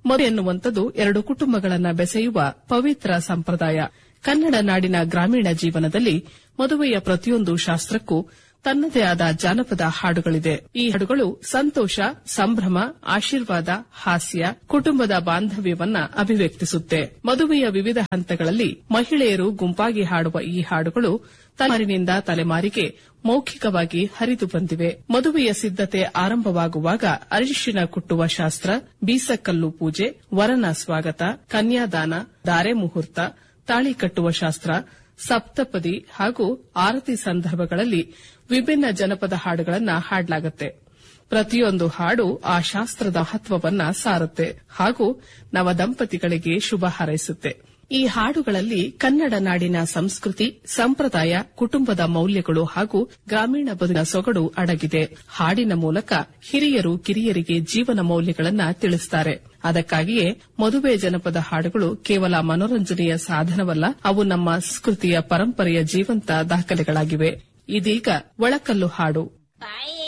ಮದುವೆ ಎನ್ನುವಂಥದ್ದು ಎರಡು ಕುಟುಂಬಗಳನ್ನ ಬೆಸೆಯುವ ಪವಿತ್ರ ಸಂಪ್ರದಾಯ ಕನ್ನಡ ನಾಡಿನ ಗ್ರಾಮೀಣ ಜೀವನದಲ್ಲಿ ಮದುವೆಯ ಪ್ರತಿಯೊಂದು ಶಾಸ್ತ್ರಕ್ಕೂ ತನ್ನದೇ ಆದ ಜಾನಪದ ಹಾಡುಗಳಿದೆ ಈ ಹಾಡುಗಳು ಸಂತೋಷ ಸಂಭ್ರಮ ಆಶೀರ್ವಾದ ಹಾಸ್ಯ ಕುಟುಂಬದ ಬಾಂಧವ್ಯವನ್ನ ಅಭಿವ್ಯಕ್ತಿಸುತ್ತೆ ಮದುವೆಯ ವಿವಿಧ ಹಂತಗಳಲ್ಲಿ ಮಹಿಳೆಯರು ಗುಂಪಾಗಿ ಹಾಡುವ ಈ ಹಾಡುಗಳು ತಲೆಮಾರಿನಿಂದ ತಲೆಮಾರಿಗೆ ಮೌಖಿಕವಾಗಿ ಹರಿದು ಬಂದಿವೆ ಮದುವೆಯ ಸಿದ್ದತೆ ಆರಂಭವಾಗುವಾಗ ಅರಿಶಿನ ಕುಟ್ಟುವ ಶಾಸ್ತ್ರ ಬೀಸಕಲ್ಲು ಪೂಜೆ ವರನ ಸ್ವಾಗತ ಕನ್ಯಾದಾನ ದಾರೆ ಮುಹೂರ್ತ ತಾಳಿ ಕಟ್ಟುವ ಶಾಸ್ತ್ರ ಸಪ್ತಪದಿ ಹಾಗೂ ಆರತಿ ಸಂದರ್ಭಗಳಲ್ಲಿ ವಿಭಿನ್ನ ಜನಪದ ಹಾಡುಗಳನ್ನ ಹಾಡಲಾಗುತ್ತೆ ಪ್ರತಿಯೊಂದು ಹಾಡು ಆ ಶಾಸ್ತ್ರದ ಮಹತ್ವವನ್ನ ಸಾರುತ್ತೆ ಹಾಗೂ ನವದಂಪತಿಗಳಿಗೆ ಶುಭ ಹಾರೈಸುತ್ತೆ ಈ ಹಾಡುಗಳಲ್ಲಿ ಕನ್ನಡ ನಾಡಿನ ಸಂಸ್ಕೃತಿ ಸಂಪ್ರದಾಯ ಕುಟುಂಬದ ಮೌಲ್ಯಗಳು ಹಾಗೂ ಗ್ರಾಮೀಣ ಬದುಕಿನ ಸೊಗಡು ಅಡಗಿದೆ ಹಾಡಿನ ಮೂಲಕ ಹಿರಿಯರು ಕಿರಿಯರಿಗೆ ಜೀವನ ಮೌಲ್ಯಗಳನ್ನ ತಿಳಿಸುತ್ತಾರೆ ಅದಕ್ಕಾಗಿಯೇ ಮದುವೆ ಜನಪದ ಹಾಡುಗಳು ಕೇವಲ ಮನೋರಂಜನೆಯ ಸಾಧನವಲ್ಲ ಅವು ನಮ್ಮ ಸಂಸ್ಕೃತಿಯ ಪರಂಪರೆಯ ಜೀವಂತ ದಾಖಲೆಗಳಾಗಿವೆ ಇದೀಗ ಒಳಕಲ್ಲು ಹಾಡು ತಾಯಿ